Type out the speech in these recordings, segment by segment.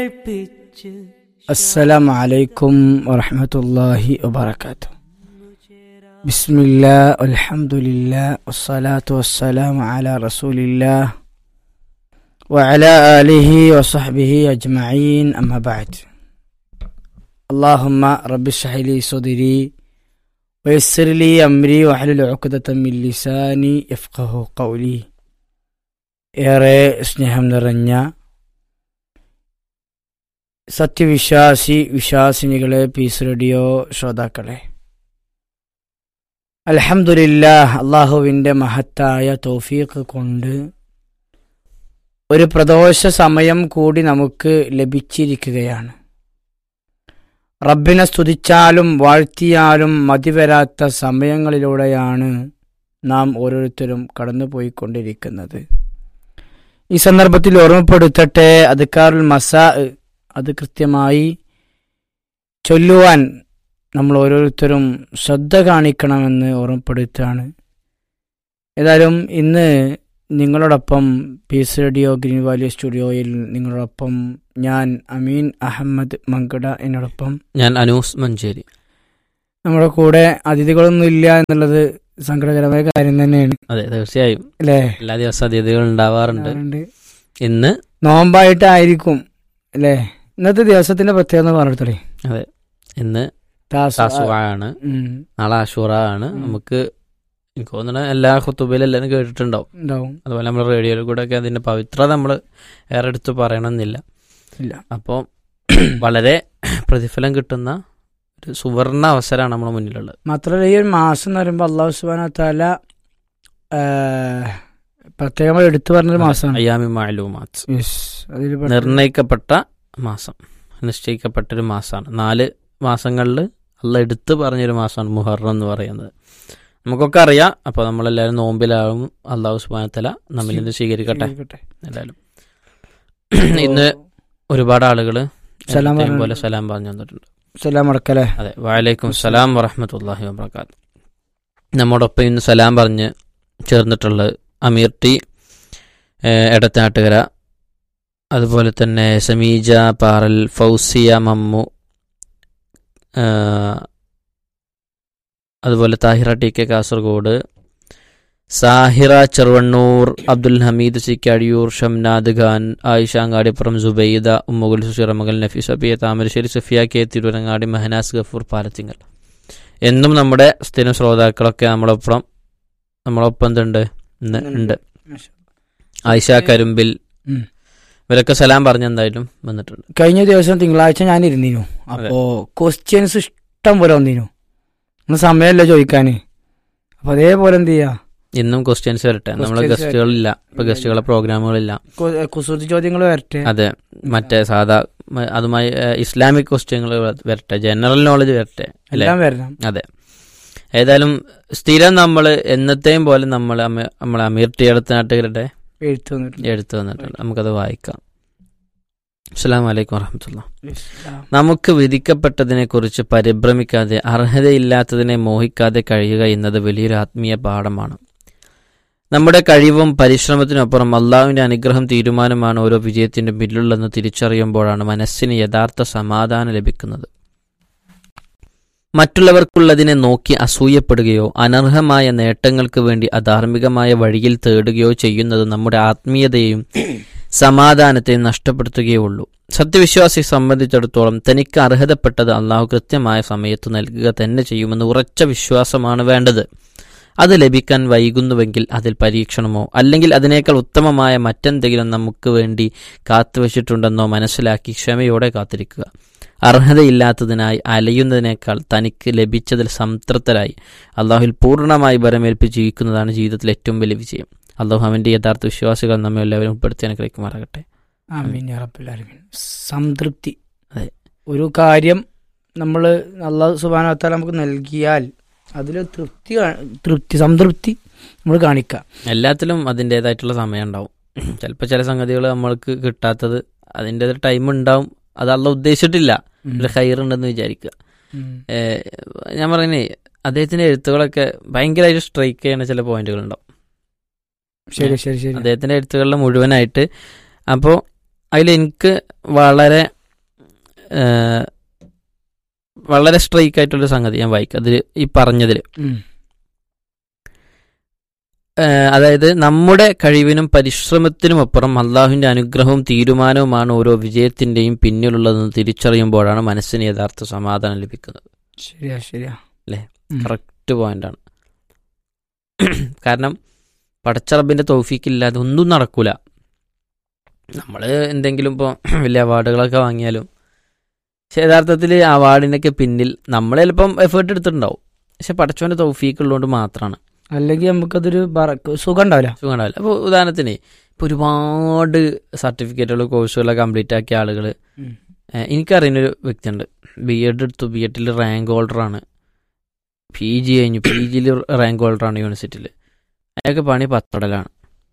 السلام عليكم ورحمة الله وبركاته بسم الله والحمد لله والصلاة والسلام على رسول الله وعلى آله وصحبه أجمعين أما بعد اللهم رب اشرح لي صدري ويسر لي أمري واحلل عقدة من لساني يفقه قولي ഏറെ സ്നേഹം നിറഞ്ഞ സത്യവിശ്വാസി വിശ്വാസിനികളെ പീസ് റേഡിയോ ശ്രോതാക്കളെ അലഹമുല്ല അള്ളാഹുവിൻ്റെ മഹത്തായ തൗഫീഖ് കൊണ്ട് ഒരു പ്രദോഷ സമയം കൂടി നമുക്ക് ലഭിച്ചിരിക്കുകയാണ് റബ്ബിനെ സ്തുതിച്ചാലും വാഴ്ത്തിയാലും മതിവരാത്ത സമയങ്ങളിലൂടെയാണ് നാം ഓരോരുത്തരും കടന്നുപോയിക്കൊണ്ടിരിക്കുന്നത് ഈ സന്ദർഭത്തിൽ ഓർമ്മപ്പെടുത്തട്ടെ അദ്ക്കാറുൽ മസാ അത് കൃത്യമായി ചൊല്ലുവാൻ നമ്മൾ ഓരോരുത്തരും ശ്രദ്ധ കാണിക്കണമെന്ന് ഓർമ്മപ്പെടുത്തുകയാണ് ഏതായാലും ഇന്ന് നിങ്ങളോടൊപ്പം പീസ് റേഡിയോ ഗ്രീൻ വാലി സ്റ്റുഡിയോയിൽ നിങ്ങളോടൊപ്പം ഞാൻ അമീൻ അഹമ്മദ് മങ്കട എന്നോടൊപ്പം ഞാൻ അനൂസ് മഞ്ചേരി നമ്മുടെ കൂടെ അതിഥികളൊന്നും ഇല്ല എന്നുള്ളത് സങ്കടകരമായ കാര്യം തന്നെയാണ് അതെ തീർച്ചയായും അല്ലേ എല്ലാ ദിവസവും അതിഥികൾ ഉണ്ടാവാറുണ്ട് ഉണ്ട്. ഇന്ന് നോമ്പായിട്ടായിരിക്കും അല്ലേ ഇന്നത്തെ ദിവസത്തിന്റെ പ്രത്യേകത എന്ന് പറഞ്ഞിടത്തോളേ അതെ ഇന്ന് താസുആ. താസുവാണ് ഉം, നാളെ ആഷൂറ ആണ് ഉം. നമുക്ക് എനിക്ക് തോന്നുന്നത് എല്ലാ ഹുത്തുബയിലും എല്ലാവരും കേട്ടിട്ടുണ്ടാവും ഉണ്ടാവും അതുപോലെ നമ്മൾ റേഡിയോയിൽ കൂടെ ഒക്കെ അതിന്റെ പവിത്രത നമ്മൾ ഏറെ എടുത്ത് പറയണമെന്നില്ല ഇല്ല അപ്പോൾ വളരെ പ്രതിഫലം കിട്ടുന്ന ഒരു സുവർണ അവസരമാണ് നമ്മുടെ മുന്നിലുള്ളത് മാത്രമല്ല ഈ ഒരു മാസം എന്ന് പറയുമ്പോൾ അള്ളാഹു സുബാന താല പ്രത്യേകമായി എടുത്തു പറഞ്ഞൊരു മാസമാണ് അയ്യാമി മാലൂമാത്ത് Yes. അതിൽ പെട്ട- നിർണയിക്കപ്പെട്ട മാസം നിശ്ചയിക്കപ്പെട്ടൊരു മാസമാണ് നാല് മാസങ്ങളിൽ അല്ല എടുത്ത് പറഞ്ഞൊരു മാസമാണ് മുഹറം എന്ന് പറയുന്നത് നമുക്കൊക്കെ അറിയാം അപ്പോൾ നമ്മളെല്ലാവരും നോമ്പിലാവും അള്ളാഹു സുബാനത്തല നമ്മിൽ നിന്ന് സ്വീകരിക്കട്ടെ സ്വീകരിക്കട്ടെ. എന്തായാലും ഇന്ന് ഒരുപാട് ആളുകൾ സലാം പോലെ പറഞ്ഞു. സലാം പറഞ്ഞു തന്നിട്ടുണ്ട് സലാം അടക്കല്ലേ അതെ വാലൈക്കും സലാം വറഹമത്തല്ലാഹി വബർക്കാത്ത് നമ്മോടൊപ്പം ഇന്ന് സലാം പറഞ്ഞ് ചേർന്നിട്ടുള്ളത് അമീർ ടി ഏഹ്, എടത്താട്ടുകര അതുപോലെ തന്നെ സമീജ പാറൽ ഫൗസിയ മമ്മു ഏഹ്, അതുപോലെ Thahira T K Kasaragod Sahira Cheruvannur Abdul Hameed Sikkadiyur Shamnad Khan Ayisha Angadippuram Subaida Ummukul Sushiramakal Nafees Abiya Thamarassery Safiya K Thiruvarangadi Mehnas Gafoor Palathingal എന്നും നമ്മുടെ സ്ഥിരം ശ്രോതാക്കളൊക്കെ നമ്മളൊപ്പം നമ്മളൊപ്പം എന്തുണ്ട് ഇന്ന് ഉണ്ട് ആയിഷ കരുമ്പിൽ ഉം. ഇവരൊക്കെ സലാം പറഞ്ഞ എന്തായാലും വന്നിട്ടുണ്ട് കഴിഞ്ഞ ദിവസം തിങ്കളാഴ്ച ഞാൻ ഇരുന്നിനു അപ്പോ ക്വസ്റ്റ്യൻസ് ഇഷ്ടം പോലെ വന്നിനു ഇന്ന് സമയമല്ല ചോദിക്കാന് അപ്പൊ അതേപോലെ എന്ത് ചെയ്യാ ഇന്നും ക്വസ്റ്റ്യൻസ് വരട്ടെ നമ്മളെ Questions ഗസ്റ്റുകളില്ല ഇപ്പൊ ഗസ്റ്റുകളെ പ്രോഗ്രാമുകളില്ല കു- കുസൃതി ചോദ്യങ്ങൾ വരട്ടെ അതെ മറ്റേ സാധാ മ- അതുമായി ഏഹ്, ഇസ്ലാമിക് ക്വസ്റ്റ്യങ്ങൾ വരട്ടെ ജനറൽ നോളജ് വരട്ടെ അല്ലേ എല്ലാം വരണം അതെ ഏതായാലും സ്ഥിരം നമ്മൾ എന്നത്തെയും പോലെ നമ്മൾ നമ്മളെ അമീർ ടി അടുത്ത നാട്ടുകാരുടെ എഴുത്ത് വന്നിട്ടുണ്ട് എടുത്തു വന്നിട്ടുണ്ട് നമുക്കത് വായിക്കാം അസ്സാം വലൈക്കും വറഹമത്തുള്ള ഇസ്ലാം. നമുക്ക് വിധിക്കപ്പെട്ടതിനെക്കുറിച്ച് പരിഭ്രമിക്കാതെ അർഹതയില്ലാത്തതിനെ മോഹിക്കാതെ കഴിയുക എന്നത് വലിയൊരു ആത്മീയ പാഠമാണ് നമ്മുടെ കഴിവും പരിശ്രമത്തിനപ്പുറം അള്ളാഹുവിന്റെ അനുഗ്രഹം തീരുമാനമാണ് ഓരോ വിജയത്തിന്റെ പിന്നിലുള്ളതെന്ന് തിരിച്ചറിയുമ്പോഴാണ് മനസ്സിന് യഥാർത്ഥ സമാധാനം ലഭിക്കുന്നത് മറ്റുള്ളവർക്കുള്ളതിനെ നോക്കി അസൂയപ്പെടുകയോ അനർഹമായ നേട്ടങ്ങൾക്ക് വേണ്ടി അധാർമികമായ വഴിയിൽ തേടുകയോ ചെയ്യുന്നത് നമ്മുടെ ആത്മീയതയെയും സമാധാനത്തെയും നഷ്ടപ്പെടുത്തുകയേ ഉള്ളൂ സത്യവിശ്വാസിയെ സംബന്ധിച്ചിടത്തോളം തനിക്ക് അർഹതപ്പെട്ടത് അള്ളാഹു കൃത്യമായ സമയത്ത് നൽകുക തന്നെ ചെയ്യുമെന്ന് ഉറച്ച വിശ്വാസമാണ് വേണ്ടത് അത് ലഭിക്കാൻ വൈകുന്നുവെങ്കിൽ അതിൽ പരീക്ഷണമോ അല്ലെങ്കിൽ അതിനേക്കാൾ ഉത്തമമായ മറ്റെന്തെങ്കിലും നമുക്ക് വേണ്ടി കാത്തുവച്ചിട്ടുണ്ടെന്നോ മനസ്സിലാക്കി ക്ഷമയോടെ കാത്തിരിക്കുക അർഹതയില്ലാത്തതിനായി അലയുന്നതിനേക്കാൾ തനിക്ക് ലഭിച്ചതിൽ സംതൃപ്തരായി അള്ളാഹുവിൽ പൂർണ്ണമായി ബലമേൽപ്പിച്ച് ജീവിക്കുന്നതാണ് ജീവിതത്തിലെ ഏറ്റവും വലിയ വിജയം അള്ളാഹു അവന്റെ യഥാർത്ഥ വിശ്വാസികൾ നമ്മെ എല്ലാവരും ഉൾപ്പെടുത്തി അനുഗ്രഹിക്കുമാറാകട്ടെ ആമീൻ യാ റബ്ബൽ ആലമീൻ. സംതൃപ്തി അതെ. ഒരു കാര്യം നമ്മൾ അള്ളാഹു സുബാനത്താൽ നമുക്ക് നൽകിയാൽ അതിൽ തൃപ്തി കാ- തൃപ്തി സംതൃപ്തി നമ്മൾ കാണിക്കുക എല്ലാത്തിലും അതിൻ്റെതായിട്ടുള്ള സമയം ഉണ്ടാവും ചിലപ്പോൾ ചില സംഗതികൾ നമ്മൾക്ക് കിട്ടാത്തത് അതിൻ്റെ ടൈം ഉണ്ടാവും അത് അള്ള ഉദ്ദേശിച്ചിട്ടില്ല ഉം. ഒരു ഹൈർ ഉണ്ടെന്ന് വിചാരിക്കുക ഉം. ഏഹ് ഞാൻ പറയുന്നേ അദ്ദേഹത്തിന്റെ എഴുത്തുകളൊക്കെ ഭയങ്കരമായിട്ട് സ്ട്രൈക്ക് ചെയ്യുന്ന ചില പോയിന്റുകൾ ഉണ്ടാവും ശരി ശരി ശരി അദ്ദേഹത്തിന്റെ എഴുത്തുകളിൽ മുഴുവനായിട്ട് അപ്പോൾ അതിൽ എനിക്ക് വളരെ ആ, വളരെ സ്ട്രൈക്ക് ആയിട്ടുള്ള സംഗതി ഞാൻ വായിക്കാം അതിൽ ഈ പറഞ്ഞതിൽ ഉം. അതായത് നമ്മുടെ കഴിവിനും പരിശ്രമത്തിനുമപ്പുറം അള്ളാഹുവിന്റെ അനുഗ്രഹവും തീരുമാനവുമാണ് ഓരോ വിജയത്തിന്റെയും പിന്നിലുള്ളതെന്ന് തിരിച്ചറിയുമ്പോഴാണ് മനസ്സിന് യഥാർത്ഥ സമാധാനം ലഭിക്കുന്നത് ശരിയാ ശരിയാ അല്ലേ? ഉം. കറക്റ്റ് പോയിന്റാണ് കാരണം പടച്ചറബിന്റെ തൗഫീക്കില്ലാതെ ഒന്നും നടക്കൂല നമ്മൾ എന്തെങ്കിലും ഇപ്പോൾ വലിയ അവാർഡുകളൊക്കെ വാങ്ങിയാലും പക്ഷെ യഥാർത്ഥത്തിൽ അവാർഡിനൊക്കെ പിന്നിൽ നമ്മൾ ചിലപ്പം എഫേർട്ട് എടുത്തിട്ടുണ്ടാവും പക്ഷെ പടച്ചോന്റെ തൗഫീക്ക് ഉള്ളതുകൊണ്ട് മാത്രമാണ് അല്ലെങ്കിൽ നമുക്കതൊരു ബറ- സുഖം ഉണ്ടാവില്ല സുഖമുണ്ടാവില്ല അപ്പോൾ ഉദാഹരണത്തിന് ഇപ്പോൾ ഒരുപാട് സർട്ടിഫിക്കറ്റുകൾ കോഴ്സുകളൊക്കെ കംപ്ലീറ്റ് ആക്കിയ ആളുകൾ ഉം. എനിക്കറിയുന്നൊരു വ്യക്തിയുണ്ട് ബി എഡ് എടുത്തു ബി എഡിൽ റാങ്ക് ഹോൾഡറാണ് പി ജി കഴിഞ്ഞു പി ജിയിൽ റാങ്ക് ഹോൾഡറാണ് യൂണിവേഴ്സിറ്റിയിൽ അയാൾക്ക് പണി പത്രടലാണ്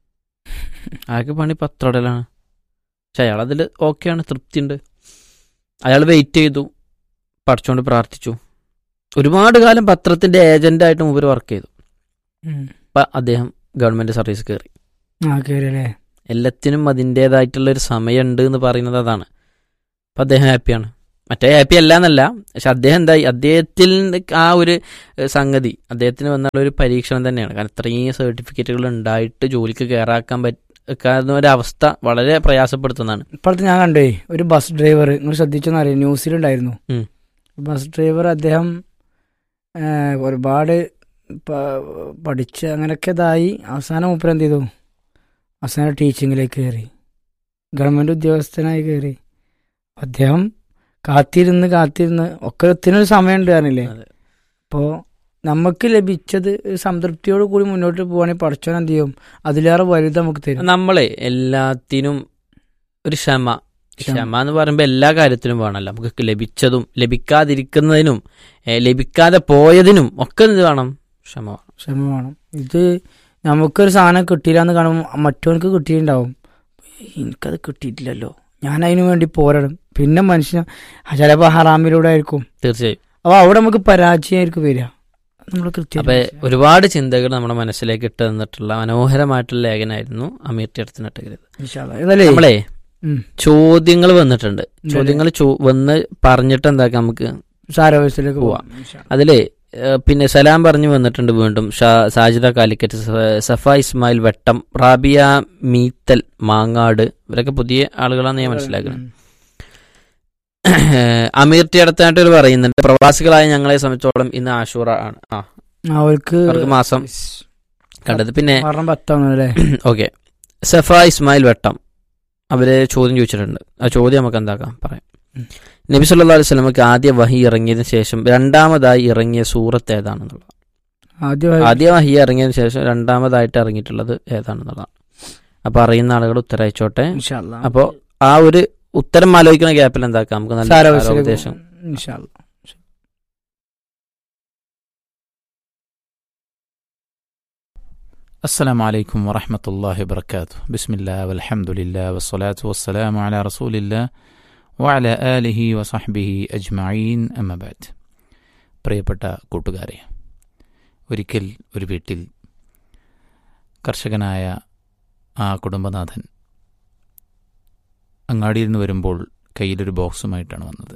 അയാൾക്ക് പണി പത്രടലാണ് പക്ഷെ അയാളതിൽ ഓക്കെയാണ് തൃപ്തിയുണ്ട് അയാൾ വെയിറ്റ് ചെയ്തു പഠിച്ചുകൊണ്ട് പ്രാർത്ഥിച്ചു ഒരുപാട് കാലം പത്രത്തിന്റെ ഏജന്റായിട്ട് മുമ്പ് വർക്ക് ചെയ്തു ഉം. അപ്പം അദ്ദേഹം ഗവൺമെന്റ് സർവീസ് കയറി ആ കേരളേ എല്ലാത്തിനും അതിൻ്റെതായിട്ടുള്ള ഒരു സമയമുണ്ട് എന്ന് പറയുന്നത് അതാണ് അപ്പം അദ്ദേഹം ഹാപ്പിയാണ് മറ്റേ ഹാപ്പി അല്ല എന്നല്ല പക്ഷെ അദ്ദേഹം എന്തായി അദ്ദേഹത്തിൽ ആ ഒരു ഏഹ്, സംഗതി അദ്ദേഹത്തിന് വന്നുള്ള ഒരു പരീക്ഷണം തന്നെയാണ് കാരണം ഇത്രയും സർട്ടിഫിക്കറ്റുകൾ ഉണ്ടായിട്ട് ജോലിക്ക് കയറാക്കാൻ പറ്റുന്ന ഒരവസ്ഥ വളരെ പ്രയാസപ്പെടുത്തുന്നതാണ് ഇപ്പോഴത്തെ ഞാൻ കണ്ടേ ഒരു ബസ് ഡ്രൈവർ നിങ്ങൾ ശ്രദ്ധിച്ചെന്ന് അറിയാം ന്യൂസിലുണ്ടായിരുന്നു ഉം. ബസ് ഡ്രൈവർ അദ്ദേഹം ആ, ഒരുപാട് പ- പഠിച്ച് അങ്ങനെയൊക്കെ ഇതായി അവസാനം മൂപ്പര് എന്ത് ചെയ്തു അവസാനം ടീച്ചിങ്ങിലേക്ക് കയറി ഗവൺമെന്റ് ഉദ്യോഗസ്ഥനായി കയറി അദ്ദേഹം കാത്തിരുന്ന് കാത്തിരുന്ന് ഒക്കെ ഒത്തിനൊരു സമയമുണ്ട് കാരണില്ലേ അതെ. അപ്പോൾ നമുക്ക് ലഭിച്ചത് ഒരു സംതൃപ്തിയോട് കൂടി മുന്നോട്ട് പോവുകയാണെങ്കിൽ പഠിച്ചോൻ എന്ത് ചെയ്യും അതിലേറെ വലുത് നമുക്ക് തരും നമ്മളെ എല്ലാത്തിനും ഒരു ക്ഷമ ക്ഷമ. ക്ഷമ എന്ന് പറയുമ്പോൾ എല്ലാ കാര്യത്തിലും വേണമല്ലോ നമുക്ക് ലഭിച്ചതും ലഭിക്കാതിരിക്കുന്നതിനും ഏ, ലഭിക്കാതെ പോയതിനും ഒക്കെ എന്ത് വേണം ക്ഷമ വേണം. ക്ഷമ വേണം ഇത് നമുക്കൊരു സാധനം കിട്ടിയില്ല എന്ന് കാണുമ്പോൾ മറ്റവനക്ക് കിട്ടിയിട്ടുണ്ടാവും എനിക്കത് കിട്ടിയിട്ടില്ലല്ലോ ഞാൻ അതിനു വേണ്ടി പോരാടും പിന്നെ മനുഷ്യൻ ചിലപ്പോൾ ഹറാമിലൂടെ ആയിരിക്കും തീർച്ചയായും അപ്പോൾ അവിടെ നമുക്ക് പരാജയമായിരിക്കും വരിക നമ്മൾ കൃത്യം അപ്പൊ ഒരുപാട് ചിന്തകൾ നമ്മുടെ മനസ്സിലേക്ക് ഇട്ട് തന്നിട്ടുള്ള മനോഹരമായിട്ടുള്ള ലേഖനായിരുന്നു അമീർ ചേർത്തിനട്ടകരുത് ഇതല്ലേ നമ്മളെ ഉം. ചോദ്യങ്ങൾ വന്നിട്ടുണ്ട് ചോദ്യങ്ങൾ ചോ- വന്ന് പറഞ്ഞിട്ട് എന്താക്കാം നമുക്ക് സാരോവയസിലേക്ക് പോവാം. പോവാം അതിലെ ഏഹ്, പിന്നെ സലാം പറഞ്ഞു വന്നിട്ടുണ്ട് വീണ്ടും ഷാ- സാജിദ കാലിക്കറ്റ് സഫ- സഫ ഇസ്മായിൽ വെട്ടം റാബിയ മീത്തൽ മാങ്ങാട് ഇവരൊക്കെ പുതിയ ആളുകളാണെന്ന് ഞാൻ മനസ്സിലാക്കുന്നത് അമീർ ടിയടത്തായിട്ട് ഒരു പറയുന്നുണ്ട് പ്രവാസികളായ ഞങ്ങളെ സംബന്ധിച്ചോളം ഇന്ന് ആഷൂറ ആണ് ആ അവർക്ക് അവർക്ക് മാസം കണ്ടത് പിന്നെ കാരണം പത്താണ് അല്ലേ ഓക്കെ സഫ ഇസ്മായിൽ വെട്ടം അവര് ചോദ്യം ചോദിച്ചിട്ടുണ്ട് ആ ചോദ്യം നമുക്ക് എന്താക്കാം പറയാം ഉം. നബി സല്ലല്ലാഹു അലൈഹി വസല്ലമക്ക് ആദ്യ വഹി ഇറങ്ങിയതിനു ശേഷം രണ്ടാമതായി ഇറങ്ങിയ സൂറത്ത് ഏതാണെന്നുള്ളത് ആദ്യമായി ആദ്യ വഹി ഇറങ്ങിയതിനു ശേഷം രണ്ടാമതായിട്ട് ഇറങ്ങിയിട്ടുള്ളത് ഏതാണെന്നുള്ളതാണ് അപ്പൊ അറിയുന്ന ആളുകൾ ഉത്തരം അയച്ചോട്ടെ ഇൻഷാ അല്ലാ. അപ്പോ ആ ഒരു ഉത്തരം ആലോചിക്കുന്ന ഗ്യാപ്പിൽ എന്താക്കാം നമുക്ക് നല്ല സാരോവയസിലേക്ക് ഉപദേശം പോവാം. ഇൻഷാ അല്ലാ. السلام عليكم ورحمة الله وبركاته بسم الله والحمد لله والصلاة والسلام على رسول الله وعلى آله وصحبه أجمعين أما بعد പ്രിയപ്പെട്ട കൂട്ടുകാരെ ഒരിക്കൽ ഒരു വീട്ടിൽ കർഷകനായ ആ കുടുംബനാഥൻ അങ്ങാടിയിൽ നിന്ന് വരുമ്പോൾ കയ്യിലൊരു ബോക്സുമായിട്ടാണ് വന്നത്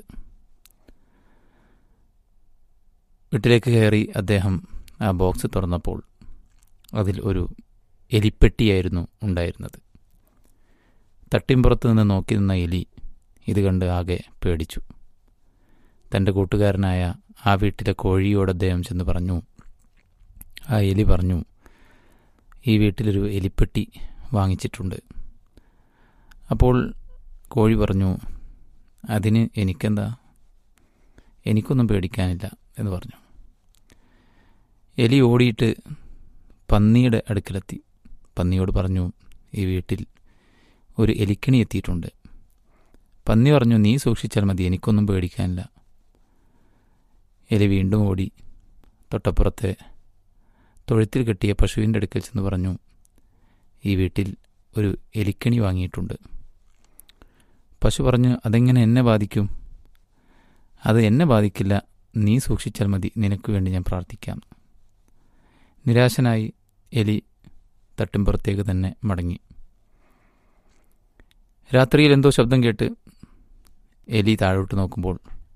വീട്ടിലേക്ക് കയറി അദ്ദേഹം ആ ബോക്സ് തുറന്നപ്പോൾ അതിൽ ഒരു എലിപ്പെട്ടിയായിരുന്നു ഉണ്ടായിരുന്നത് തട്ടിമ്പുറത്ത് നിന്ന് നോക്കി നിന്ന എലി ഇത് കണ്ട് ആകെ പേടിച്ചു തൻ്റെ കൂട്ടുകാരനായ ആ വീട്ടിലെ കോഴിയോട് അദ്ദേഹം ചെന്ന് പറഞ്ഞു ആ എലി പറഞ്ഞു ഈ വീട്ടിലൊരു എലിപ്പെട്ടി വാങ്ങിച്ചിട്ടുണ്ട് അപ്പോൾ കോഴി പറഞ്ഞു അതിന് എനിക്കെന്താ എനിക്കൊന്നും പേടിക്കാനില്ല എന്ന് പറഞ്ഞു എലി ഓടിയിട്ട് പന്നിയുടെ അടുക്കലെത്തി പന്നിയോട് പറഞ്ഞു ഈ വീട്ടിൽ ഒരു എലിക്കണി എത്തിയിട്ടുണ്ട് പന്നി പറഞ്ഞു നീ സൂക്ഷിച്ചാൽ മതി എനിക്കൊന്നും പേടിക്കാനില്ല എലി വീണ്ടും ഓടി തൊട്ടപ്പുറത്തെ തൊഴുത്തിൽ കെട്ടിയ പശുവിൻ്റെ അടുക്കൽ ചെന്ന് പറഞ്ഞു ഈ വീട്ടിൽ ഒരു എലിക്കണി വാങ്ങിയിട്ടുണ്ട് പശു പറഞ്ഞു അതെങ്ങനെ എന്നെ ബാധിക്കും അത് എന്നെ ബാധിക്കില്ല നീ സൂക്ഷിച്ചാൽ മതി നിനക്ക് വേണ്ടി ഞാൻ പ്രാർത്ഥിക്കാം നിരാശനായി എലി തട്ടിമ്പുറത്തേക്ക് തന്നെ മടങ്ങി രാത്രിയിൽ എന്തോ ശബ്ദം കേട്ട് എലി താഴോട്ട് നോക്കുമ്പോൾ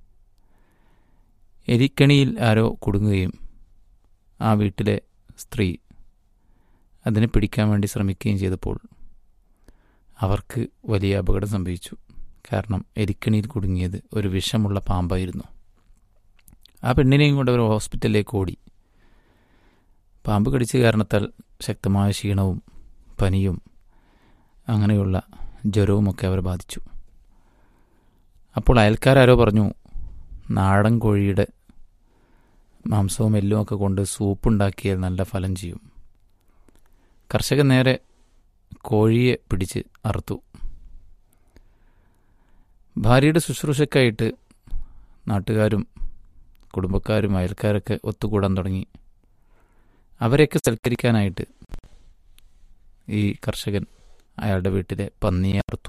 എലിക്കണിയിൽ ആരോ കുടുങ്ങുകയും ആ വീട്ടിലെ സ്ത്രീ അതിനെ പിടിക്കാൻ വേണ്ടി ശ്രമിക്കുകയും ചെയ്തപ്പോൾ അവർക്ക് വലിയ അപകടം സംഭവിച്ചു കാരണം എലിക്കണിയിൽ കുടുങ്ങിയത് ഒരു വിഷമുള്ള പാമ്പായിരുന്നു ആ പെണ്ണിനെയും കൊണ്ട് അവർ ഹോസ്പിറ്റലിലേക്ക് ഓടി പാമ്പ് കടിച്ച കാരണത്താൽ ശക്തമായ ക്ഷീണവും പനിയും അങ്ങനെയുള്ള ജ്വരവുമൊക്കെ അവരെ ബാധിച്ചു അപ്പോൾ അയൽക്കാരാരോ പറഞ്ഞു നാടൻ കോഴിയുടെ മാംസവും എല്ലും ഒക്കെ കൊണ്ട് സൂപ്പുണ്ടാക്കിയാൽ നല്ല ഫലം ചെയ്യും കർഷകൻ നേരെ കോഴിയെ പിടിച്ച് അറുത്തു ഭാര്യയുടെ ശുശ്രൂഷക്കായിട്ട് നാട്ടുകാരും കുടുംബക്കാരും അയൽക്കാരൊക്കെ ഒത്തുകൂടാൻ തുടങ്ങി അവരെയൊക്കെ സൽക്കരിക്കാനായിട്ട് ഈ കർഷകൻ അയാളുടെ വീട്ടിലെ പന്നിയെ അറുത്തു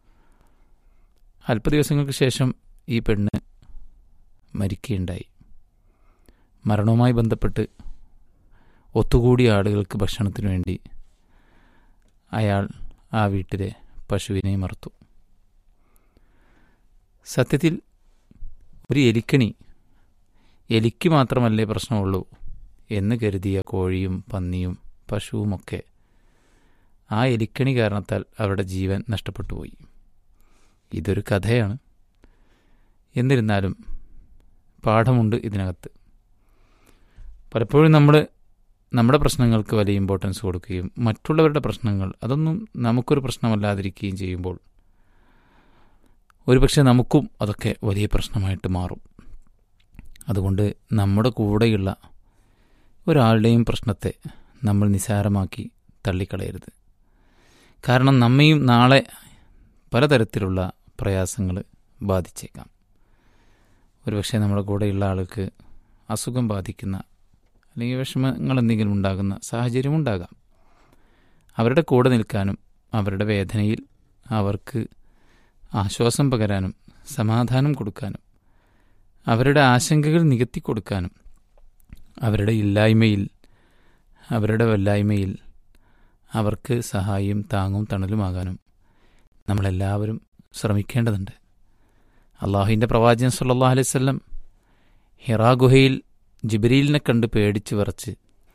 അല്പ ദിവസങ്ങൾക്ക് ശേഷം ഈ പെണ്ണ് മരിക്കുകയുണ്ടായി മരണവുമായി ബന്ധപ്പെട്ട് ഒത്തുകൂടിയ ആളുകൾക്ക് ഭക്ഷണത്തിനു വേണ്ടി അയാൾ ആ വീട്ടിലെ പശുവിനെ മറുത്തു സത്യത്തിൽ ഒരു എലിക്കണി എലിക്ക് മാത്രമല്ലേ പ്രശ്നമുള്ളൂ എന്ന് കരുതിയ കോഴിയും പന്നിയും പശുവുമൊക്കെ ആ എലിക്കണി കാരണത്താൽ അവരുടെ ജീവൻ നഷ്ടപ്പെട്ടു പോയി ഇതൊരു കഥയാണ് എന്നിരുന്നാലും പാഠമുണ്ട് ഇതിനകത്ത് പലപ്പോഴും നമ്മൾ നമ്മുടെ പ്രശ്നങ്ങൾക്ക് വലിയ ഇമ്പോർട്ടൻസ് കൊടുക്കുകയും മറ്റുള്ളവരുടെ പ്രശ്നങ്ങൾ അതൊന്നും നമുക്കൊരു പ്രശ്നമല്ലാതിരിക്കുകയും ചെയ്യുമ്പോൾ ഒരുപക്ഷെ നമുക്കും അതൊക്കെ വലിയ പ്രശ്നമായിട്ട് മാറും അതുകൊണ്ട് നമ്മുടെ കൂടെയുള്ള ഒരാളുടെയും പ്രശ്നത്തെ നമ്മൾ നിസാരമാക്കി തള്ളിക്കളയരുത് കാരണം നമ്മയും നാളെ പലതരത്തിലുള്ള പ്രയാസങ്ങൾ ബാധിച്ചേക്കാം ഒരുപക്ഷെ നമ്മുടെ കൂടെയുള്ള ആൾക്ക് അസുഖം ബാധിക്കുന്ന അല്ലെങ്കിൽ വിഷമങ്ങൾ എന്തെങ്കിലും ഉണ്ടാകുന്ന സാഹചര്യം ഉണ്ടാകാം അവരുടെ കൂടെ നിൽക്കാനും അവരുടെ വേദനയിൽ അവർക്ക് ആശ്വാസം പകരാനും സമാധാനം കൊടുക്കാനും അവരുടെ ആശങ്കകൾ നികത്തി കൊടുക്കാനും അവരുടെ ഇല്ലായ്മയിൽ അവരുടെ വല്ലായ്മയിൽ അവർക്ക് സഹായിയും താങ്ങും തണലുമാകാനും നമ്മളെല്ലാവരും ശ്രമിക്കേണ്ടതുണ്ട് അള്ളാഹുവിൻ്റെ പ്രവാചകൻ സല്ലാ അലൈവല്ലം ഹിറാ ഗുഹയിൽ ജിബ്രീലിനെ കണ്ട് പേടിച്ച് വിറച്ച്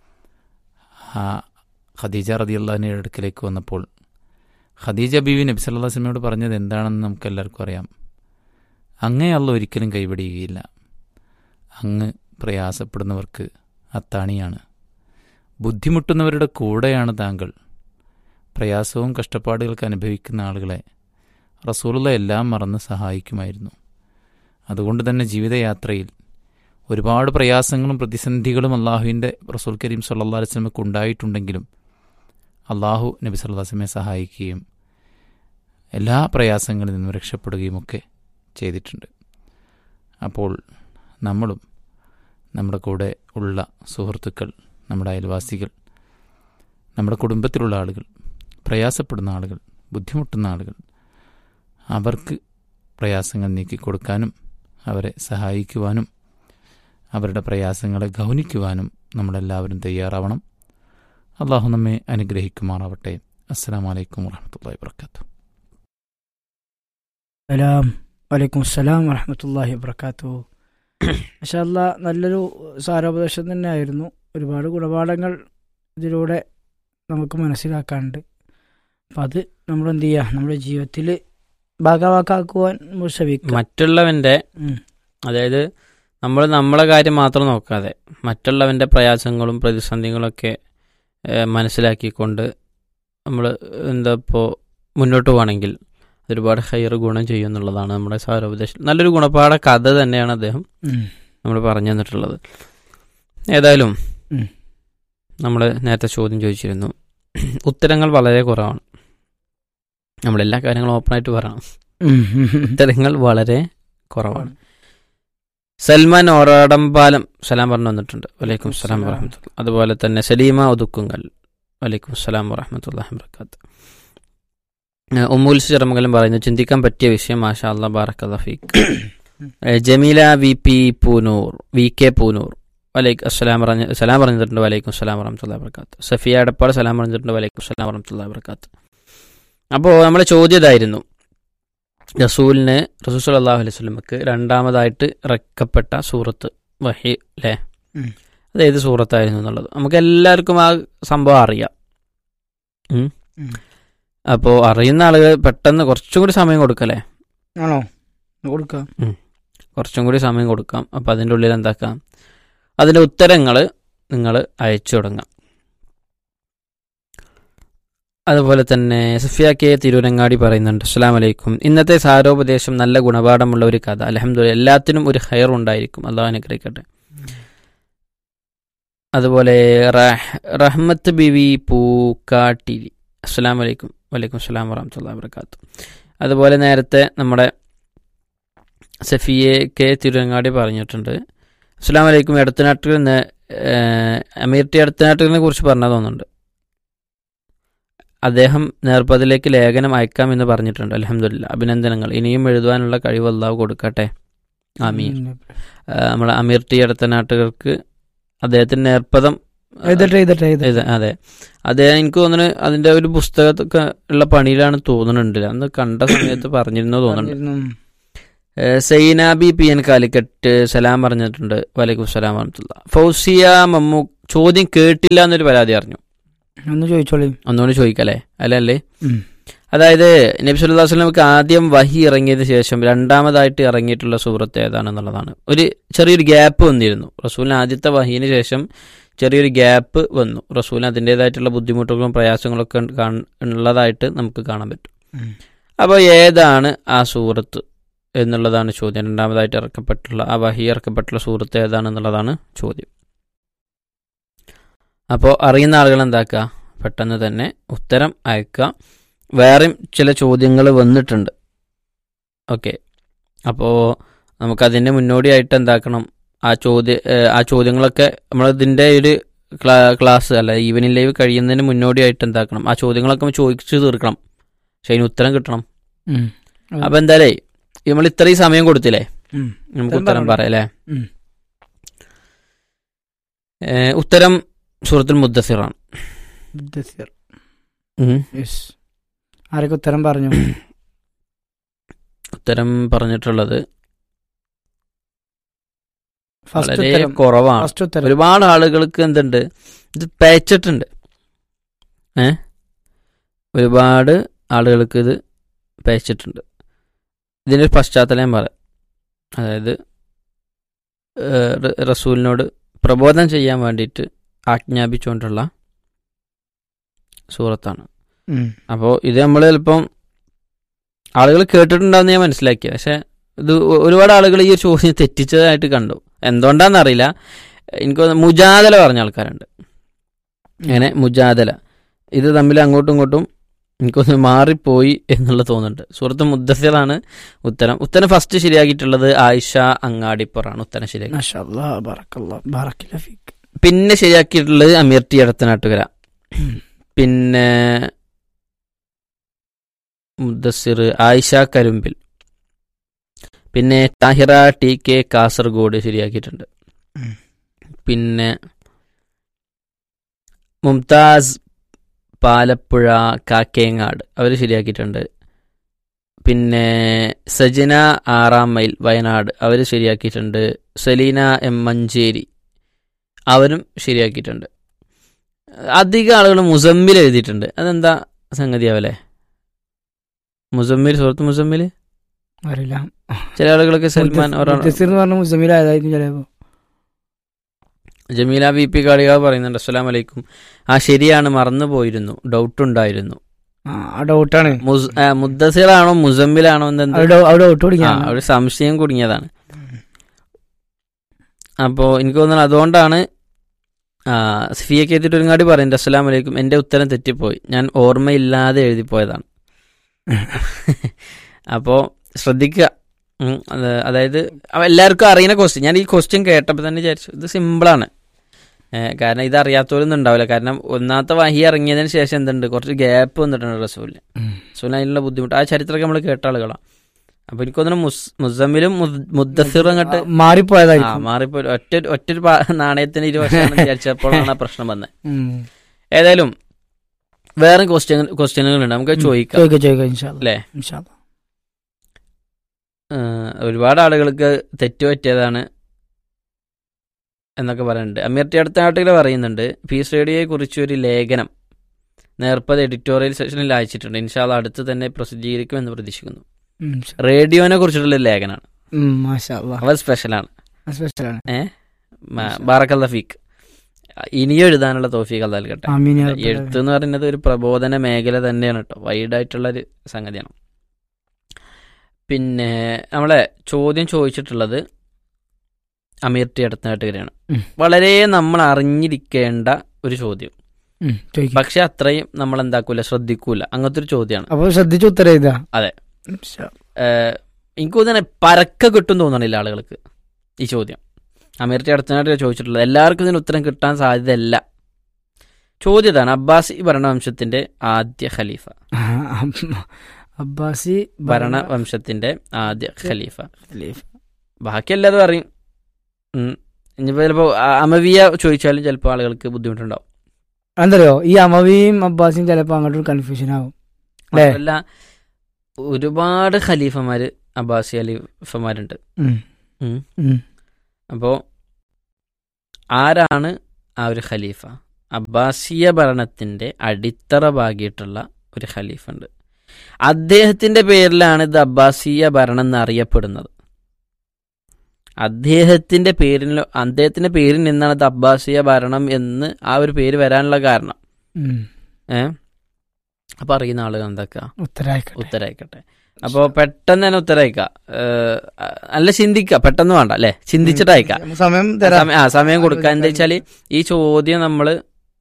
ആ ഖദീജ റതി അള്ളാഹിൻ്റെ അടുക്കലേക്ക് വന്നപ്പോൾ ഖദീജ ബീവി നബി സല്ലാ വസ്ലമയോട് പറഞ്ഞത് എന്താണെന്ന് നമുക്ക് എല്ലാവർക്കും അറിയാം അങ്ങേ അള്ള ഒരിക്കലും കൈപിടിയുകയില്ല അങ്ങ് പ്രയാസപ്പെടുന്നവർക്ക് അത്താണിയാണ് ബുദ്ധിമുട്ടുന്നവരുടെ കൂടെയാണ് താങ്കൾ പ്രയാസവും കഷ്ടപ്പാടുകൾക്ക് അനുഭവിക്കുന്ന ആളുകളെ റസൂലുള്ള എല്ലാം മറന്ന് സഹായിക്കുമായിരുന്നു അതുകൊണ്ട് തന്നെ ജീവിതയാത്രയിൽ ഒരുപാട് പ്രയാസങ്ങളും പ്രതിസന്ധികളും അള്ളാഹുവിൻ്റെ റസൂൽ കരീം സല്ലാ വസ്ലമക്ക് ഉണ്ടായിട്ടുണ്ടെങ്കിലും അള്ളാഹു നബി സല്ലാ വസ്ലമെ സഹായിക്കുകയും എല്ലാ പ്രയാസങ്ങളിൽ നിന്നും രക്ഷപ്പെടുകയും ഒക്കെ ചെയ്തിട്ടുണ്ട് അപ്പോൾ നമ്മളും നമ്മുടെ കൂടെ ഉള്ള സുഹൃത്തുക്കൾ നമ്മുടെ അയൽവാസികൾ നമ്മുടെ കുടുംബത്തിലുള്ള ആളുകൾ പ്രയാസപ്പെടുന്ന ആളുകൾ ബുദ്ധിമുട്ടുന്ന ആളുകൾ അവർക്ക് പ്രയാസങ്ങൾ നീക്കിക്കൊടുക്കാനും അവരെ സഹായിക്കുവാനും അവരുടെ പ്രയാസങ്ങളെ ഗൗനിക്കുവാനും നമ്മളെല്ലാവരും തയ്യാറാവണം അള്ളാഹു നമ്മെ അനുഗ്രഹിക്കുമാറാവട്ടെ അസ്സാം വലൈക്കും വാഹമത്തല്ലാ വാത്തു സലാം വലൈക്കും അസ്സലാം വറഹമത്തല്ലാഹി വബർക്കാത്തു മഷാല്ല നല്ലൊരു സാരോപദേശം തന്നെയായിരുന്നു ഒരുപാട് ഗുണപാഠങ്ങൾ ഇതിലൂടെ നമുക്ക് മനസ്സിലാക്കാനുണ്ട് അപ്പം അത് നമ്മൾ എന്ത് ചെയ്യുക നമ്മുടെ ജീവിതത്തിൽ ഭാഗവാക്കാക്കുവാൻ നമ്മൾ ശ്രമിക്കുക മറ്റുള്ളവന്റെ ഉം. അതായത് നമ്മൾ നമ്മളെ കാര്യം മാത്രം നോക്കാതെ മറ്റുള്ളവന്റെ പ്രയാസങ്ങളും പ്രതിസന്ധികളൊക്കെ ഏഹ്, മനസ്സിലാക്കിക്കൊണ്ട് നമ്മൾ എന്താ ഇപ്പോൾ മുന്നോട്ട് പോകണമെങ്കിൽ ഒരുപാട് ഹയർ ഗുണം ചെയ്യും എന്നുള്ളതാണ് നമ്മുടെ സാരോപദേശം നല്ലൊരു ഗുണപാഠ കഥ തന്നെയാണ് അദ്ദേഹം ഉം. നമ്മൾ പറഞ്ഞു തന്നിട്ടുള്ളത് ഏതായാലും ഉം. നമ്മൾ നേരത്തെ ചോദ്യം ചോദിച്ചിരുന്നു ഉത്തരങ്ങൾ വളരെ കുറവാണ് നമ്മളെല്ലാ കാര്യങ്ങളും ഓപ്പണായിട്ട് പറയണം ഉം. ഉത്തരങ്ങൾ വളരെ കുറവാണ് സൽമാൻ ഓറാടമ്പാലം സലാം പറഞ്ഞു വന്നിട്ടുണ്ട് വലൈക്കും സലാം സലാം. വറഹമത്തുള്ള അതുപോലെ തന്നെ സലീമ ഒതുക്കുങ്കൽ വലൈക്കും സലാം വറഹമത്തുല്ലാഹി വർക്കാത്ത് ഉമ്മുൽ ചെറുമംഗലം പറയുന്നു ചിന്തിക്കാൻ പറ്റിയ വിഷയം മാഷാ അല്ലാ ബാറക്കല്ലാ ഫീക്ക് ഏഹ് Jameela V P Poonoor V K Poonoor വലൈക്കും അസ്സലാം പറഞ്ഞ സലാം പറഞ്ഞിട്ടുണ്ട് വലൈക്കും സലാം വറഹമത്തുല്ലാ വർക്കാത്ത് സഫിയ അടപ്പാട് സലാം പറഞ്ഞിട്ടുണ്ട് വലൈക്കും സലാം വറഹമത്തുല്ലാ വർക്കാത്ത് അപ്പോൾ നമ്മുടെ ചോദ്യം ഇതായിരുന്നു റസൂലിന് റസൂൽ സല്ലല്ലാഹു അലൈഹി വസല്ലമക്ക് രണ്ടാമതായിട്ട് ഇറക്കപ്പെട്ട സൂറത്ത് വഹി അല്ലേ ഉം. അത് ഏത് സൂറത്തായിരുന്നു എന്നുള്ളത് നമുക്ക് എല്ലാവർക്കും ആ സംഭവം അറിയാം ഉം. ഉം. അപ്പോൾ അറിയുന്ന ആളുകൾ പെട്ടെന്ന് കുറച്ചും കൂടി സമയം കൊടുക്കല്ലേ ആണോ കൊടുക്കാം കുറച്ചും കൂടി സമയം കൊടുക്കാം അപ്പോൾ അതിൻ്റെ ഉള്ളിൽ എന്താക്കാം അതിൻ്റെ ഉത്തരങ്ങൾ നിങ്ങൾ അയച്ചു തുടങ്ങാം അതുപോലെ തന്നെ സഫിയ കെ തിരൂരങ്ങാടി പറയുന്നുണ്ട് അസ്സാം വലൈക്കും ഇന്നത്തെ സാരോപദേശം നല്ല ഗുണപാഠമുള്ള ഒരു കഥ അലഹമ്മദ് എല്ലാത്തിനും ഒരു ഹയർ ഉണ്ടായിരിക്കും അള്ളാഹു അനുഗ്രഹിക്കട്ടെ അതുപോലെ റഹ്- റഹ്മത്ത് ബിവി പൂക്കാട്ടിലി അസ്സാം വലൈക്കും വലൈക്കും അസ്സലാം വറഹമത്തുള്ള വർക്കാത്തു അതുപോലെ നേരത്തെ നമ്മുടെ സഫിയെ കെ തിരുവങ്ങാടി പറഞ്ഞിട്ടുണ്ട് അസ്സാം വലൈക്കും എടത്തനാട്ടിൽ നിന്ന് അമീർ ടി എടത്തനാട്ടിനെ കുറിച്ച് പറഞ്ഞു തോന്നുന്നുണ്ട് അദ്ദേഹം നേർപ്പതിലേക്ക് ലേഖനം അയക്കാം എന്ന് പറഞ്ഞിട്ടുണ്ട് അലഹമില്ല അഭിനന്ദനങ്ങൾ ഇനിയും എഴുതുവാനുള്ള കഴിവ് അള്ളാഹു കൊടുക്കട്ടെ ആമീൻ ആ, നമ്മളെ അമീർ ടി എടത്തനാട്ടുകൾക്ക് അദ്ദേഹത്തിന് നേർപ്പദം എഴുതട്ടെ എഴുതട്ടെ എഴുതട്ടെ ഇത് അതെ അദ്ദേഹം എനിക്ക് തോന്നുന്നു അതിന്റെ ഒരു പുസ്തകത്തൊക്കെ ഉള്ള പണിയിലാണ് തോന്നുന്നുണ്ട് അന്ന് കണ്ട സമയത്ത് പറഞ്ഞിരുന്നു തോന്നുന്നുണ്ട് പറഞ്ഞിരുന്നു. ഏഹ് സൈനാബി പി എൻ കാലിക്കറ്റ് സലാം പറഞ്ഞിട്ടുണ്ട് വലൈക്കും സലാം പറഞ്ഞിട്ടുള്ള ഫൗസിയ മമ്മു ചോദ്യം കേട്ടില്ല എന്നൊരു പരാതി അറിഞ്ഞു ഒന്ന് ചോദിച്ചോളി ഒന്നുകൂടി ചോദിക്കല്ലേ അല്ലല്ലേ ഉം. അതായത് നബി സല്ലല്ലാഹു അലൈഹി വസല്ലമക്ക് ആദ്യം വഹി ഇറങ്ങിയതിന് ശേഷം രണ്ടാമതായിട്ട് ഇറങ്ങിയിട്ടുള്ള സൂറത്ത് ഏതാണെന്നുള്ളതാണ് ഒരു ചെറിയൊരു ഗ്യാപ്പ് വന്നിരുന്നു റസൂലിന് ആദ്യത്തെ വഹീന് ശേഷം ചെറിയൊരു ഗ്യാപ്പ് വന്നു റസൂലിന് അതിൻ്റെതായിട്ടുള്ള ബുദ്ധിമുട്ടുകളും പ്രയാസങ്ങളൊക്കെ കാണ്- ഉള്ളതായിട്ട് നമുക്ക് കാണാൻ പറ്റും ഉം. അപ്പോൾ ഏതാണ് ആ സൂറത്ത് എന്നുള്ളതാണ് ചോദ്യം രണ്ടാമതായിട്ട് ഇറക്കപ്പെട്ടുള്ള ആ വഹി ഇറക്കപ്പെട്ടുള്ള സൂറത്ത് ഏതാണെന്നുള്ളതാണ് ചോദ്യം അപ്പോൾ അറിയുന്ന ആളുകൾ എന്താക്കുക പെട്ടെന്ന് തന്നെ ഉത്തരം അയക്കുക വേറെയും ചില ചോദ്യങ്ങൾ വന്നിട്ടുണ്ട് ഓക്കെ അപ്പോൾ നമുക്കതിൻ്റെ മുന്നോടിയായിട്ട് എന്താക്കണം ആ ചോദ്യ ഏഹ് ആ ചോദ്യങ്ങളൊക്കെ നമ്മളിതിൻ്റെ ഒരു ക്ലാ ക്ലാസ് അല്ല ഈവനിങ് ലൈവ് കഴിയുന്നതിന് മുന്നോടിയായിട്ട് എന്താക്കണം ആ ചോദ്യങ്ങളൊക്കെ നമ്മൾ ചോദിച്ചു തീർക്കണം പക്ഷെ അതിന് ഉത്തരം കിട്ടണം ഉം. അപ്പൊ എന്തായാലേ നമ്മൾ ഇത്രയും സമയം കൊടുത്തില്ലേ ഉം. നമുക്ക് ഉത്തരം ഉത്തരം പറഞ്ഞോ. പറയാല്ലേ ഉം. ഏഹ് ഉത്തരം സൂറത്തുൽ മുദ്ദസിറാണ് മുദ്ദസ്സിർ. ഉം. യെസ് ആരൊക്കെ ഉത്തരം പറഞ്ഞു ഉത്തരം പറഞ്ഞിട്ടുള്ളത് ഫസ്റ്റ് വളരെ ഉത്തരം കുറവാണ് ഫസ്റ്റ് ഉത്തരം ഒരുപാട് ആളുകൾക്ക് എന്തുണ്ട് ഇത് പേച്ചിട്ടുണ്ട് ഏ ഒരുപാട് ആളുകൾക്ക് ഇത് പേച്ചിട്ടുണ്ട് ഇതിൻ്റെ ഒരു പശ്ചാത്തലം ഞാൻ പറയാം അതായത് ഏഹ്, റ- റസൂലിനോട് പ്രബോധനം ചെയ്യാൻ വേണ്ടിയിട്ട് ആജ്ഞാപിച്ചുകൊണ്ടുള്ള സൂറത്താണ് ഉം. അപ്പോൾ ഇത് നമ്മൾ ചിലപ്പം ആളുകൾ കേട്ടിട്ടുണ്ടാവുന്ന ഞാൻ മനസ്സിലാക്കിയ പക്ഷെ ഇത് ഒ- ഒരുപാട് ആളുകൾ ഈ ഒരു ചോദ്യം തെറ്റിച്ചതായിട്ട് കണ്ടു എന്തുകൊണ്ടാണെന്നറിയില്ല എനിക്ക് തോന്നുന്നു മുജാദല പറഞ്ഞ ആൾക്കാരുണ്ട് അങ്ങനെ മുജാദല ഇത് തമ്മിൽ അങ്ങോട്ടും ഇങ്ങോട്ടും എനിക്കൊന്ന് മാറിപ്പോയി എന്നുള്ള തോന്നുന്നുണ്ട് സുഹൃത്ത് മുദ്ദസിറാണ് ഉത്തരം ഉത്തരം ഫസ്റ്റ് ശരിയാക്കിയിട്ടുള്ളത് ആയിഷ അങ്ങാടിപ്പുറാണ് ഉത്തരം ശരിയാക്കി മാഷാ അല്ലാ, ബറക്കല്ലാ, ബറക്കില്ല ഫീക്ക്. പിന്നെ ശരിയാക്കിയിട്ടുള്ളത് അമീർ ടി അടുത്തനാട്ടുകര പിന്നെ മുദ്ദസിർ ആയിഷ കരുമ്പിൽ പിന്നെ താഹിറ ടി കെ കാസർഗോഡ് ശരിയാക്കിയിട്ടുണ്ട് ഉം. പിന്നെ മുംതാസ് പാലപ്പുഴ കാക്കേങ്ങാട് അവർ ശരിയാക്കിയിട്ടുണ്ട് പിന്നെ സജന ആറാം മൈൽ വയനാട് അവർ ശരിയാക്കിയിട്ടുണ്ട് സലീന എം മഞ്ചേരി അവരും ശരിയാക്കിയിട്ടുണ്ട് അധികം ആളുകൾ മുസമ്മിൽ എഴുതിയിട്ടുണ്ട് അതെന്താ സംഗതിയാവല്ലേ മുസമ്മിൽ സുഹൃത്ത് മുസമ്മിൽ അറിയില്ല ചില ആളുകളൊക്കെ സൽമാൻ ഒരാൾ മുദ്ദസ്സിർ എന്ന് പറഞ്ഞ മുസമിൽ ആയതായിരിക്കും ചിലപ്പോ ജമീല ബി പി കാളികാവ് പറയുന്നുണ്ട് അസ്സലാം വലൈക്കും ആ ശരിയാണ് മറന്നു പോയിരുന്നു ഡൗട്ട് ഉണ്ടായിരുന്നു ആ ആ ഡൗട്ടാണ് മുസ്- ആ, മുദ്ദസിറാണോ മുസമ്മിലാണോ എന്നെന്ത് അവിടെ അവിടെ ഡൗട്ട് ആ പിടിക്കാൻ ഒരു സംശയം കുടുങ്ങിയതാണ് അപ്പോൾ എനിക്ക് തോന്നുന്നു അതുകൊണ്ടാണ് ആ, സഫിയക്ക് എത്തിയിട്ടൊരുങ്ങാടി പറയുന്നുണ്ട് അസ്സലാം വലൈക്കും എൻ്റെ ഉത്തരം തെറ്റിപ്പോയി ഞാൻ ഓർമ്മയില്ലാതെ എഴുതിപ്പോയതാണ് അപ്പോൾ ശ്രദ്ധിക്കുക ഉം, അത് അതായത് അവ എല്ലാവർക്കും അറിയുന്ന ക്വസ്റ്റ്യൻ ഞാൻ ഈ ക്വസ്റ്റ്യൻ കേട്ടപ്പോൾ തന്നെ വിചാരിച്ചു ഇത് സിമ്പിളാണ് ഏഹ് കാരണം ഇത് അറിയാത്തവരൊന്നും ഉണ്ടാവില്ല കാരണം ഒന്നാമത്തെ വഹി ഇറങ്ങിയതിന് ശേഷം എന്തുണ്ട് കുറച്ച് ഗ്യാപ്പ് വന്നിട്ടുണ്ട് റസൂലിന് ഉം. റസൂലിന് അതിനുള്ള ബുദ്ധിമുട്ട് ആ ചരിത്രമൊക്കെ നമ്മൾ കേട്ട ആളുകളാണ് അപ്പോൾ എനിക്ക് തോന്നുന്നു മുസ് മുസമ്മിലും മുദ്ദസിറും അങ്ങോട്ട് ആ, മാറിപ്പോയതായിരിക്കും ആ മാറിപ്പോ ഒറ്റ ഒറ്റ ഒരു പാ- നാണയത്തിന് ഇരുവശമാണെന്ന് വിചാരിച്ചപ്പോഴാണ് ആ പ്രശ്നം വന്നത് ഉം. ഏതായാലും വേറെ ക്വസ്റ്റ്യൻ ക്വസ്റ്റ്യനുകളുണ്ട് നമുക്ക് അത് ചോദിക്കാം ചോദിക്കാം ചോദിക്കാം ഇൻഷാ അല്ലാ. അല്ലേ ഇൻഷാ അല്ലാ. ഏഹ്, ഒരുപാട് ആളുകൾക്ക് തെറ്റുപറ്റിയതാണ് എന്നൊക്കെ പറയുന്നുണ്ട് അമീർ ടി അടുത്ത നാട്ടിൽ പറയുന്നുണ്ട് പീസ് റേഡിയോയെ കുറിച്ച് ഒരു ലേഖനം നേർപ്പത് എഡിറ്റോറിയൽ സെഷനിൽ അയച്ചിട്ടുണ്ട് ഇൻഷാല്ല അടുത്ത് തന്നെ പ്രസിദ്ധീകരിക്കുമെന്ന് പ്രതീക്ഷിക്കുന്നു ഉം, റേഡിയോനെ കുറിച്ചിട്ടുള്ള ലേഖനമാണ് ഉം, മാഷാ അല്ലാ. അവർ സ്പെഷ്യലാണ് അത് സ്പെഷ്യലാണ് ബാറക്കൽ ഫീക്ക് ഇനിയും എഴുതാനുള്ള തോഫീക്ക് അല്ല നൽകട്ടെ ആമീൻ യാ എഴുത്ത് റബ്ബൽ എന്ന് പറയുന്നത് ഒരു പ്രബോധന മേഖല തന്നെയാണ് കേട്ടോ വൈഡായിട്ടുള്ള ഒരു സംഗതിയാണ് പിന്നെ നമ്മളെ ചോദ്യം ചോദിച്ചിട്ടുള്ളത് അമീർ ടി അടുത്തനാട്ടുകാരാണ് ഉം. വളരെ നമ്മൾ അറിഞ്ഞിരിക്കേണ്ട ഒരു ചോദ്യം ഉം, ചോദിക്ക്. പക്ഷെ അത്രയും നമ്മൾ എന്താക്കൂല ശ്രദ്ധിക്കൂല അങ്ങനത്തെ ഒരു ചോദ്യമാണ് അപ്പൊ ശ്രദ്ധിച്ച് ഉത്തരം എഴുതാ അതെ. ഇൻഷാ. ഏഹ്, എനിക്ക് തോന്നുന്നത് പരക്ക കിട്ടും തോന്നണില്ല ആളുകൾക്ക് ഈ ചോദ്യം അമീർ ടി അടുത്തനാട്ട് ചോദിച്ചിട്ടുള്ളത് എല്ലാവർക്കും ഇതിന് ഉത്തരം കിട്ടാൻ സാധ്യതയല്ല ചോദ്യം ഇതാണ് അബ്ബാസി ഭരണവംശത്തിന്റെ ആദ്യ ഖലീഫ ആ, അബ്ബ- അബ്ബാസി ഭരണവംശത്തിന്റെ ആദ്യ ഖലീഫ ഖലീഫ. ബാക്കി എല്ലാതും അറിയും ഉം. ഇനിയിപ്പോ ചിലപ്പോ അ- അമവിയ ചോദിച്ചാലും ചിലപ്പോൾ ആളുകൾക്ക് ബുദ്ധിമുട്ടുണ്ടാവും എന്തറിയോ ഈ അമവിയും അബ്ബാസിയും ചിലപ്പോ അങ്ങോട്ടും കൺഫ്യൂഷൻ ആവും അല്ലേ? മാത്രമല്ല ഒരുപാട് ഖലീഫമാര് അബ്ബാസി ഖലീഫമാരുണ്ട് ഉം. ഉം. ഉം. അപ്പോൾ ആരാണ് ആ ഒരു ഖലീഫ അബ്ബാസിയ ഭരണത്തിന്റെ അടിത്തറ പാകിയിട്ടുള്ള ഒരു ഖലീഫ ഉണ്ട് അദ്ദേഹത്തിന്റെ പേരിലാണ് ഇത് അബ്ബാസിയ ഭരണം എന്ന് അറിയപ്പെടുന്നത് അദ്ദേഹത്തിന്റെ പേരിൽ അദ്ദേഹത്തിന്റെ പേരിൽ നിന്നാണ് ഇത് അബ്ബാസിയ ഭരണം എന്ന് ആ ഒരു പേര് വരാനുള്ള കാരണം ഉം. ഏ അപ്പൊ അറിയുന്ന ആളുകൾ എന്താക്കുക ഉത്തരായിക്കോട്ടെ ഉത്തരയിക്കട്ടെ അപ്പോൾ പെട്ടെന്ന് തന്നെ ഉത്തരയിക്കാം അല്ല ചിന്തിക്കുക പെട്ടെന്ന് വേണ്ട അല്ലേ ചിന്തിച്ചിട്ട് അയക്കാം നമുക്ക് സമയം തരാം സമയം- ആ സമയം കൊടുക്കുക എന്താ വെച്ചാല് ഈ ചോദ്യം നമ്മൾ